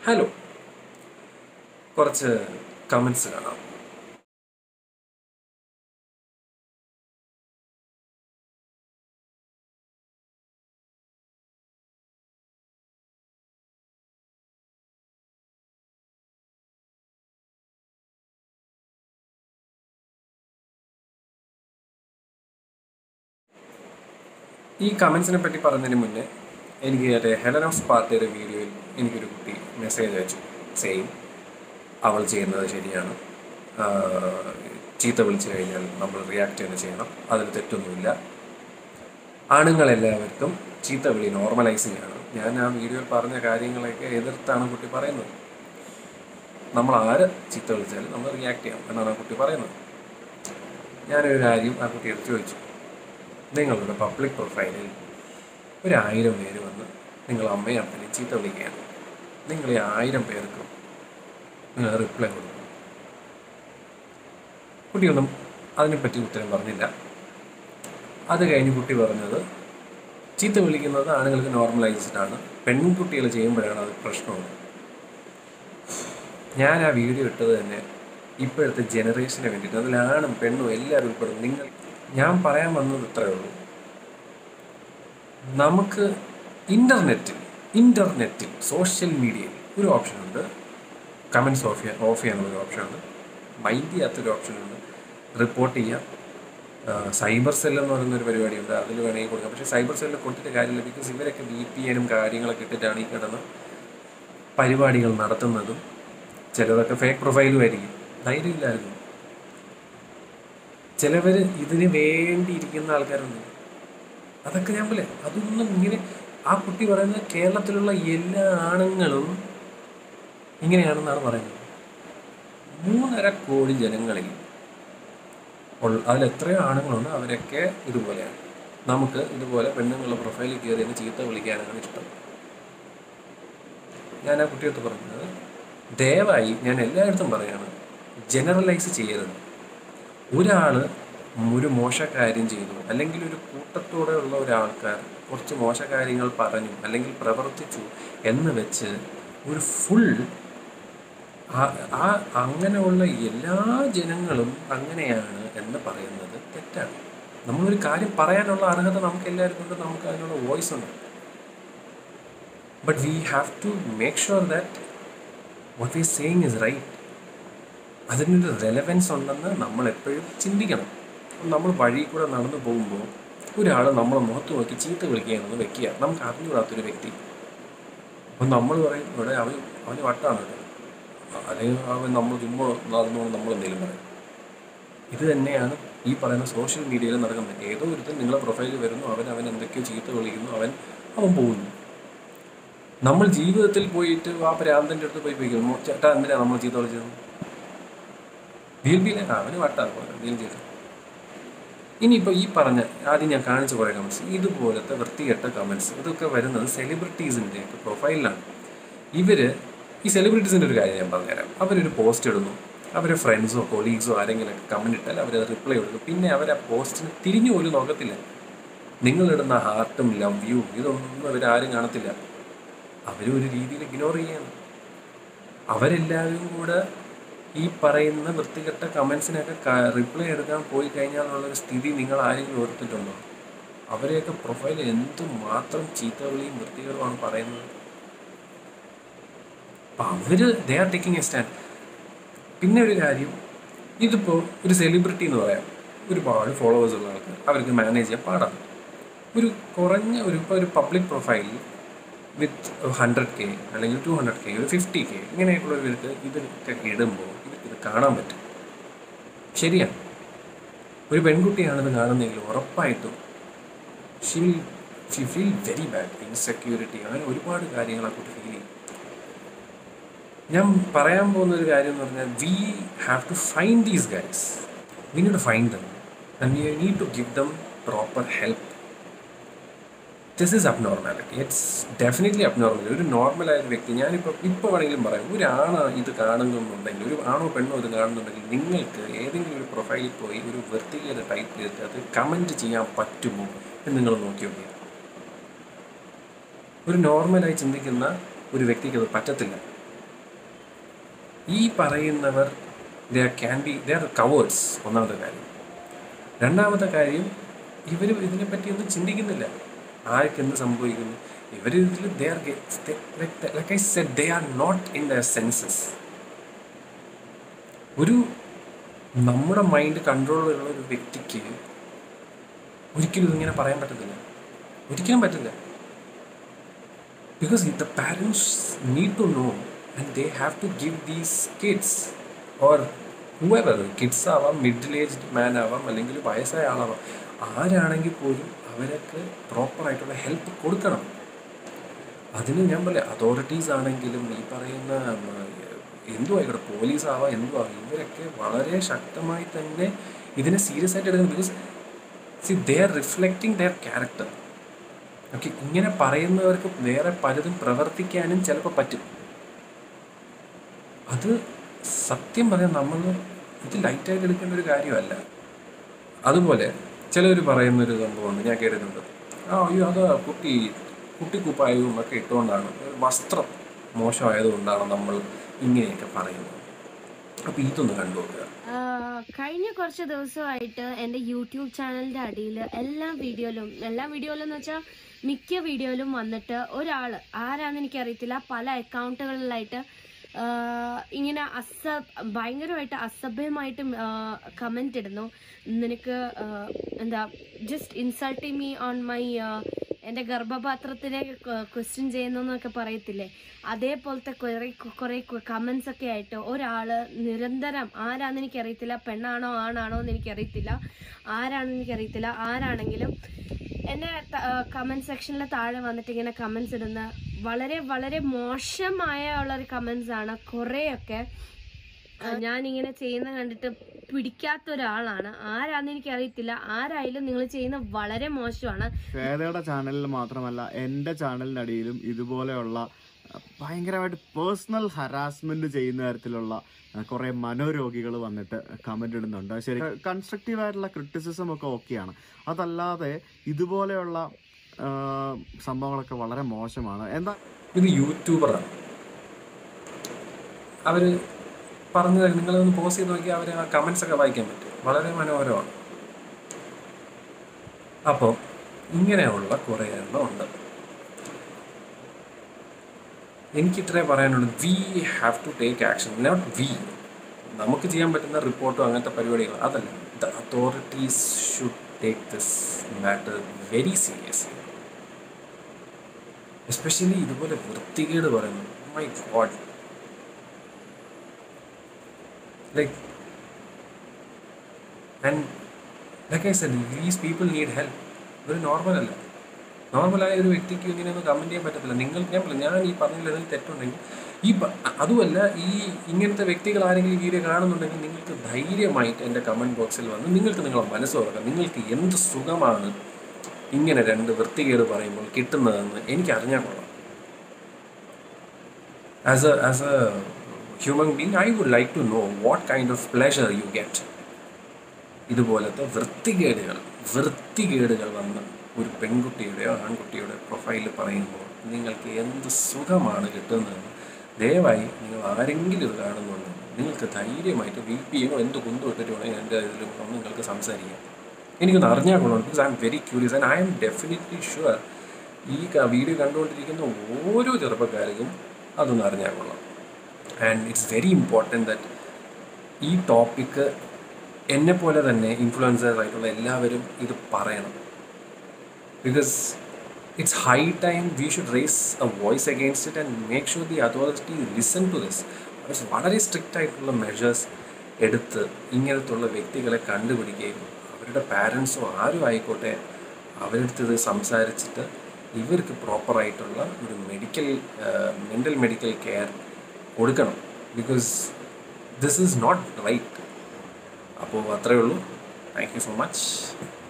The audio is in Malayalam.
ഹലോ കുറച്ച് കമൻസ് കാണാം ഈ കമൻസിനെ പറ്റി പറഞ്ഞതിന് മുന്നേ എനിക്ക് മറ്റേ ഹെലൻ ഓഫ് പാർട്ടിയുടെ വീഡിയോയിൽ എനിക്കൊരു കുട്ടി മെസ്സേജ് അയച്ചു സെയിം അവൾ ചെയ്യുന്നത് ശരിയാണ് ആഹ് ചീത്ത വിളിച്ചു കഴിഞ്ഞാൽ നമ്മൾ റിയാക്ട് തന്നെ ചെയ്യണം അതിൽ തെറ്റൊന്നുമില്ല ആണുങ്ങളെല്ലാവർക്കും ചീത്ത വിളി നോർമലൈസിങ് ആണ് ഞാൻ ആ വീഡിയോയിൽ പറഞ്ഞ കാര്യങ്ങളൊക്കെ എതിർത്താണ് കുട്ടി പറയുന്നത് നമ്മൾ ആര് ചീത്ത വിളിച്ചാലും നമ്മൾ റിയാക്ട് ചെയ്യണം എന്നാണ് ആ കുട്ടി പറയുന്നത് ഞാനൊരു കാര്യം ആ കുട്ടി എടുത്ത് ചോദിച്ചു നിങ്ങളുടെ പബ്ലിക് പ്രൊഫൈലിൽ ഒരു ആയിരം പേര് വന്ന് നിങ്ങൾ അമ്മയും അപ്പനെയും ചീത്ത വിളിക്കുകയാണ് നിങ്ങൾ ഈ ആയിരം പേർക്കും നിങ്ങൾ റിപ്ലൈ കൊടുക്കും കുട്ടിയൊന്നും അതിനെപ്പറ്റി ഉത്തരം പറഞ്ഞില്ല അത് കഴിഞ്ഞ് കുട്ടി പറഞ്ഞത് ചീത്ത വിളിക്കുന്നത് ആണുങ്ങൾക്ക് നോർമലൈസ്ഡ് ആണ് പെൺകുട്ടികൾ ചെയ്യുമ്പോഴാണ് അത് പ്രശ്നമുള്ളത് ഞാൻ ആ വീഡിയോ ഇട്ടത് തന്നെ ഇപ്പോഴത്തെ ജനറേഷന് വേണ്ടിയിട്ട് അതിൽ ആണും പെണ്ണും എല്ലാവരും ഉൾപ്പെടും നിങ്ങൾ ഞാൻ പറയാൻ വന്നത് ഇത്രയേ ഉള്ളൂ നമുക്ക് ഇൻ്റർനെറ്റിൽ ഇൻ്റർനെറ്റിൽ സോഷ്യൽ മീഡിയയിൽ ഒരു ഓപ്ഷനുണ്ട് കമൻസ് ഓഫ് ചെയ്യാൻ ഓഫ് ചെയ്യാനുള്ള ഓപ്ഷനുണ്ട് മൈൻഡ് ചെയ്യാത്തൊരു ഓപ്ഷനുണ്ട് റിപ്പോർട്ട് ചെയ്യാം സൈബർ സെൽ എന്ന് പറയുന്ന ഒരു പരിപാടിയുണ്ട് അതിൽ വേണമെങ്കിൽ കൊടുക്കാം പക്ഷേ സൈബർ സെല്ലിൽ കൊടുത്തിട്ട് കാര്യമില്ല ബിക്കോസ് ഇവരൊക്കെ ബി പി എനും കാര്യങ്ങളൊക്കെ ഇട്ടിട്ടാണ് ഈ കിടന്ന് പരിപാടികൾ നടത്തുന്നതും ചിലതൊക്കെ ഫേക്ക് പ്രൊഫൈലും ആയിരിക്കും ധൈര്യമില്ലായിരുന്നു ചിലവർ ഇതിന് വേണ്ടിയിരിക്കുന്ന ആൾക്കാരുണ്ട് അതൊക്കെ ഞാൻ പോലെ അതൊന്നും ഇങ്ങനെ ആ കുട്ടി പറയുന്നത് കേരളത്തിലുള്ള എല്ലാ ആണുങ്ങളും ഇങ്ങനെയാണെന്നാണ് പറയുന്നത് മൂന്നര കോടി ജനങ്ങളിൽ ഉള്ള- അതിൽ എത്രയോ ആണുങ്ങളുണ്ട് അവരൊക്കെ ഇതുപോലെയാണ് നമുക്ക് ഇതുപോലെ പെണ്ണുങ്ങളുടെ പ്രൊഫൈലിൽ കയറി അങ്ങ് ചീത്ത വിളിക്കാനാണ് ഇഷ്ടം ഞാൻ ആ കുട്ടിയടുത്ത് പറഞ്ഞത് ദയവായി ഞാൻ എല്ലായിടത്തും പറയാണ് ജനറലൈസ് ചെയ്യരുത് ഒരാൾ ഒരു മോശകാര്യം ചെയ്തു അല്ലെങ്കിൽ ഒരു കൂട്ടത്തോടെ ഉള്ള ഒരാൾക്കാർ കുറച്ച് മോശകാര്യങ്ങൾ പറഞ്ഞു അല്ലെങ്കിൽ പ്രവർത്തിച്ചു എന്ന് വെച്ച് ഒരു ഫുൾ ആ അങ്ങനെയുള്ള എല്ലാ ജനങ്ങളും അങ്ങനെയാണ് എന്ന് പറയുന്നത് തെറ്റാണ് നമ്മളൊരു കാര്യം പറയാനുള്ള അർഹത നമുക്ക് എല്ലാവർക്കും ഉണ്ട് നമുക്ക് അതിനുള്ള വോയിസ് ഉണ്ട് but we have to make sure that what we saying is right അതിനൊരു റെലവൻസ് ഉണ്ടെന്ന് നമ്മൾ എപ്പോഴും ചിന്തിക്കണം നമ്മൾ വഴി കൂടെ നടന്നു പോകുമ്പോൾ ഒരാൾ നമ്മളെ മുഖത്ത് നോക്കി ചീത്ത വിളിക്കുകയാണെന്ന് വെക്കുക നമുക്ക് അറിഞ്ഞുകൂടാത്തൊരു വ്യക്തി അപ്പം നമ്മൾ പറയും ഇവിടെ അവൻ അവന് വട്ടാണ് കേട്ടോ അല്ലെങ്കിൽ അവൻ നമ്മൾ ചുമ്മാ നടന്നു നമ്മൾ എന്തെങ്കിലും പറയും ഇത് തന്നെയാണ് ഈ പറയുന്ന സോഷ്യൽ മീഡിയയിൽ നടക്കുന്നത് ഏതോ ഒരുത്തൻ നിങ്ങളെ പ്രൊഫൈലിൽ വരുന്നു അവൻ അവൻ എന്തൊക്കെയോ ചീത്ത വിളിക്കുന്നു അവൻ അവൻ പോകുന്നു നമ്മൾ ജീവിതത്തിൽ പോയിട്ട് ആ പ്രാന്തൻ്റെ അടുത്ത് പോയി പോയിക്കുന്നു ചേട്ടാ എന്തിനാണ് നമ്മൾ ചീത്ത വിളിച്ചത് വിൽ ബി ലൈക്ക് അവന് വട്ടാണ് പോലെ ഡീൽ ചെയ്തു ഇനിയിപ്പോൾ ഈ പറഞ്ഞ ആദ്യം ഞാൻ കാണിച്ച കുറേ കമൻസ് ഇതുപോലത്തെ വൃത്തികെട്ട കമൻസ് ഇതൊക്കെ വരുന്നത് സെലിബ്രിറ്റീസിൻ്റെ ഒക്കെ പ്രൊഫൈലിലാണ് ഇവർ ഈ സെലിബ്രിറ്റീസിൻ്റെ ഒരു കാര്യം ഞാൻ പറഞ്ഞുതരാം അവരൊരു പോസ്റ്റ് ഇടുന്നു അവരെ ഫ്രണ്ട്സോ കൊളീഗ്സോ ആരെങ്കിലും കമൻറ്റ് ഇട്ടാൽ അവരത് റിപ്ലൈ കൊടുക്കും പിന്നെ അവർ ആ പോസ്റ്റിന് തിരിഞ്ഞു പോലും നോക്കത്തില്ല നിങ്ങളിടുന്ന ഹാർട്ടും ലവ് യു ഇതൊന്നും അവരാരും കാണത്തില്ല അവരും ഒരു രീതിയിൽ ഇഗ്നോർ ചെയ്യാണ് അവരെല്ലാവരും കൂടെ ഈ പറയുന്ന വൃത്തികെട്ട കമൻസിനൊക്കെ റിപ്ലൈ എടുക്കാൻ പോയി കഴിഞ്ഞാലുള്ളൊരു സ്ഥിതി നിങ്ങൾ ആരെങ്കിലും ഓർത്തിട്ടുണ്ടോ അവരെയൊക്കെ പ്രൊഫൈൽ എന്തുമാത്രം ചീത്തവിളിയും വൃത്തികളുമാണ് പറയുന്നത് അപ്പം അവര് they are taking a stand പിന്നെ ഒരു കാര്യം ഇതിപ്പോൾ ഒരു സെലിബ്രിറ്റി എന്ന് പറയാം ഒരുപാട് ഫോളോവേഴ്സ് ഉള്ള ആൾക്കാർ അവർക്ക് മാനേജ് ചെയ്യാൻ പാടാണ് ഒരു കുറഞ്ഞ ഒരു ഇപ്പോൾ ഒരു പബ്ലിക് പ്രൊഫൈലിൽ വിത്ത് ഹൺഡ്രഡ് കെ അല്ലെങ്കിൽ ടു ഹൺഡ്രഡ് കെ ഒരു ഫിഫ്റ്റി കെ ഇങ്ങനെയൊക്കെയുള്ളവർക്ക് ഇതൊക്കെ ഇടുമ്പോൾ ഇവർക്ക് ഇത് കാണാൻ പറ്റും ശരിയാണ് ഒരു പെൺകുട്ടിയാണിത് കാണുന്നതെങ്കിൽ ഉറപ്പായിട്ടും she will she feel very bad insecurity അങ്ങനെ ഒരുപാട് കാര്യങ്ങൾ ആ കുട്ടി ഫീൽ ചെയ്യും ഞാൻ പറയാൻ പോകുന്ന ഒരു കാര്യം എന്ന് പറഞ്ഞാൽ we have to find these guys we need to find them and we need to give them proper help this is abnormality it's definitely abnormal ഒരു നോർമലായ ഒരു വ്യക്തി ഞാനിപ്പോൾ ഇപ്പോൾ വേണമെങ്കിലും പറയാം ഒരാണ് ഇത് കാണുന്നുണ്ടെങ്കിൽ ഒരു ആണോ പെണ്ണോ ഇത് കാണുന്നുണ്ടെങ്കിൽ നിങ്ങൾക്ക് ഏതെങ്കിലും ഒരു പ്രൊഫൈലിൽ പോയി ഒരു വൃത്തികേട് ടൈപ്പ് ചെയ്തിട്ട് അത് കമൻറ്റ് ചെയ്യാൻ പറ്റുമോ എന്ന് നിങ്ങൾ നോക്കി നോക്കിയാൽ ഒരു നോർമലായി ചിന്തിക്കുന്ന ഒരു വ്യക്തിക്ക് അത് പറ്റത്തില്ല ഈ പറയുന്നവർ they are can be they are cowards ഒന്നാമത്തെ കാര്യം രണ്ടാമത്തെ കാര്യം ഇവർ ഇതിനെപ്പറ്റി ഒന്നും ചിന്തിക്കുന്നില്ല ആർക്ക് എന്ത് സംഭവിക്കുന്നു ഇവർ ഇതിൽ they are like I said they are not in the senses ഒരു നമ്മുടെ മൈൻഡ് കൺട്രോളിലുള്ള ഒരു വ്യക്തിക്ക് ഒരിക്കലും ഇതിങ്ങനെ പറയാൻ പറ്റത്തില്ല ഒരിക്കലും പറ്റില്ല because the parents need to know and they have to give these kids or whoever kids ആവാം മിഡിൽ ഏജ്ഡ് മാൻ ആവാം അല്ലെങ്കിൽ വയസ്സായ ആളാവാം ആരാണെങ്കിൽ പോലും അവരൊക്കെ പ്രോപ്പറായിട്ടുള്ള ഹെൽപ്പ് കൊടുക്കണം അതിന് ഞാൻ പറയാം അതോറിറ്റീസ് ആണെങ്കിലും ഈ പറയുന്ന ഉം, എന്തും ആയിക്കോട്ടെ പോലീസ് ആവാം എന്തും ആവാം ഇവരൊക്കെ വളരെ ശക്തമായി തന്നെ ഇതിനെ സീരിയസ് ആയിട്ട് എടുക്കണം because see they are reflecting their character okay ഇങ്ങനെ പറയുന്നവർക്ക് വേറെ പലതും പ്രവർത്തിക്കാനും ചിലപ്പോൾ പറ്റും അത് സത്യം പറയാൻ നമ്മൾ ഇത് ലൈറ്റായിട്ട് എടുക്കേണ്ട ഒരു കാര്യമല്ല അതുപോലെ ചിലർ പറയുന്നൊരു സംഭവമുണ്ട് ഞാൻ കേട്ടിട്ടുണ്ട് ആ അയ്യോ അത് കുട്ടി കുട്ടിക്കുപ്പായവും ഒക്കെ ഇട്ടുകൊണ്ടാണ് വസ്ത്രം മോശമായതുകൊണ്ടാണ് നമ്മൾ ഇങ്ങനെയൊക്കെ പറയുന്നത് അപ്പോൾ ഇതൊന്ന് കണ്ടു നോക്കുക ആഹ് കഴിഞ്ഞ കുറച്ച് ദിവസമായിട്ട് എൻ്റെ യൂട്യൂബ് ചാനലിൻ്റെ അടിയിൽ എല്ലാ വീഡിയോയിലും എല്ലാ വീഡിയോയിലും എന്ന് വെച്ചാൽ മിക്ക വീഡിയോയിലും വന്നിട്ട് ഒരാൾ ആരാന്ന് എനിക്കറിയത്തില്ല പല അക്കൗണ്ടുകളിലായിട്ട് ആഹ് ഇങ്ങനെ അസ ഭയങ്കരമായിട്ട് അസഭ്യമായിട്ട് കമൻ്റ് ഇടുന്നു നിനക്ക് ആഹ് എന്താ just insulting me on my എൻ്റെ ഗർഭപാത്രത്തിനെ ക്വസ്റ്റ്യൻ ചെയ്യുന്നു എന്നൊക്കെ പറയത്തില്ലേ അതേപോലത്തെ കുറേ കുറേ കമൻസ് ഒക്കെ ആയിട്ട് ഒരാള് നിരന്തരം ആരാന്ന് എനിക്കറിയത്തില്ല പെണ്ണാണോ ആണാണോ എന്ന് എനിക്കറിയത്തില്ല ആരാണെന്ന് എനിക്കറിയത്തില്ല ആരാണെങ്കിലും എന്നെ കമന്റ് സെക്ഷനിൽ താഴെ വന്നിട്ട് ഇങ്ങനെ കമന്റ്സ് ഇടുന്ന വളരെ വളരെ മോശമായ ഉള്ളൊരു കമന്റ്സ് ആണ് കുറേയൊക്കെ ആ, ഞാനിങ്ങനെ ചെയ്യുന്ന കണ്ടിട്ട് പിടിക്കാത്ത ഒരാളാണ് ആരാന്ന് എനിക്കറിയത്തില്ല ആരായാലും നിങ്ങൾ ചെയ്യുന്ന വളരെ മോശമാണ് ശ്വേതയുടെ ചാനലിൽ മാത്രമല്ല എൻ്റെ ചാനലിനടിയിലും ഇതുപോലെയുള്ള അഹ്, ഭയങ്കരമായിട്ട് പേഴ്സണൽ ഹറാസ്മെന്റ് ചെയ്യുന്ന തരത്തിലുള്ള അഹ്, കുറേ മനോരോഗികൾ വന്നിട്ട് കമന്റ് ഇടുന്നുണ്ട് ശരി കൺസ്ട്രക്റ്റീവ് ആയിട്ടുള്ള ക്രിറ്റിസിസം ഒക്കെ ഓക്കെയാണ് അതല്ലാതെ ഇതുപോലെയുള്ള ആഹ്, സംഭവങ്ങളൊക്കെ വളരെ മോശമാണ് എന്താ ഇത് യൂട്യൂബറാണ് അവർ പറഞ്ഞത് നിങ്ങളൊന്ന് പോസ്റ്റ് ചെയ്ത് നോക്കിയാൽ അവർ ആ കമൻസ് ഒക്കെ വായിക്കാൻ പറ്റും വളരെ മനോഹരമാണ് അപ്പോൾ ഇങ്ങനെയുള്ള കുറേ എണ്ണം ഉണ്ട് എനിക്ക് ഇത്രേ പറയാനുള്ളൂ we have to take action not we നമുക്ക് ചെയ്യാൻ പറ്റുന്ന റിപ്പോർട്ടോ അങ്ങനത്തെ പരിപാടികൾ അതല്ല the authorities should take this matter very seriously especially ഇതുപോലെ വൃത്തികേട് പറയുന്നു my god like and like I said these people need help ഇതൊരു നോർമൽ അല്ല നോർമലായ ഒരു വ്യക്തിക്ക് ഇങ്ങനെയൊന്നും കമൻറ്റ് ചെയ്യാൻ പറ്റത്തില്ല നിങ്ങൾ ഞാൻ പറഞ്ഞില്ല, ഞാൻ ഈ പറഞ്ഞതിൽ എന്തെങ്കിലും തെറ്റുണ്ടെങ്കിൽ ഈ പ- അതുമല്ല ഈ ഇങ്ങനത്തെ വ്യക്തികൾ ആരെങ്കിലും ഈ വീഡിയോ കാണുന്നുണ്ടെങ്കിൽ നിങ്ങൾക്ക് ധൈര്യമായിട്ട് എൻ്റെ കമൻറ്റ് ബോക്സിൽ വന്ന് നിങ്ങൾക്ക് നിങ്ങളെ മനസ്സ് തുറക്കാം നിങ്ങൾക്ക് എന്ത് സുഖമാണ് ഇങ്ങനെ രണ്ട് വൃത്തികേട് പറയുമ്പോൾ കിട്ടുന്നതെന്ന് എനിക്ക് അറിഞ്ഞാൽ കൊള്ളാം as a as a human being I would like to know what kind of pleasure you get ഇതുപോലത്തെ വൃത്തികേടുകൾ വൃത്തികേടുകൾ വന്ന് ഒരു പെൺകുട്ടിയുടെയോ ആൺകുട്ടിയുടെ പ്രൊഫൈലിൽ പറയുമ്പോൾ നിങ്ങൾക്ക് എന്ത് സുഖമാണ് കിട്ടുന്നതെന്ന് ദയവായി നിങ്ങൾ ആരെങ്കിലും ഇത് കാണുന്നുണ്ട് നിങ്ങൾക്ക് ധൈര്യമായിട്ട് വി പി എന്നോ എന്ത് കുന്തു ഇട്ടിട്ട് വേണമെങ്കിൽ എൻ്റെ ഇതിൽ വന്ന് നിങ്ങൾക്ക് സംസാരിക്കാം എനിക്കൊന്ന് അറിഞ്ഞാൽ കൊള്ളാം because I am very curious and I am definitely sure ഈ വീഡിയോ കണ്ടുകൊണ്ടിരിക്കുന്ന ഓരോ ചെറുപ്പക്കാർക്കും അതൊന്ന് അറിഞ്ഞാൽ കൊള്ളാം and it's very important that ഈ ടോപ്പിക്ക് എന്നെ പോലെ തന്നെ ഇൻഫ്ലുവൻസേഴ്സ് ആയിട്ടുള്ള എല്ലാവരും ഇത് പറയണം because it's high time we should raise a voice against it and make sure the authority listen to this വളരെ സ്ട്രിക്റ്റ് ആയിട്ടുള്ള മെഷേഴ്സ് എടുത്ത് ഇങ്ങനത്തുള്ള വ്യക്തികളെ കണ്ടുപിടിക്കുകയും അവരുടെ പാരൻസോ ആരും ആയിക്കോട്ടെ അവരെടുത്ത് ഇത് സംസാരിച്ചിട്ട് ഇവർക്ക് പ്രോപ്പറായിട്ടുള്ള ഒരു മെഡിക്കൽ മെൻ്റൽ മെഡിക്കൽ കെയർ കൊടുക്കണം because this is not right അപ്പോൾ അത്രയേ ഉള്ളൂ താങ്ക് യു സോ മച്ച്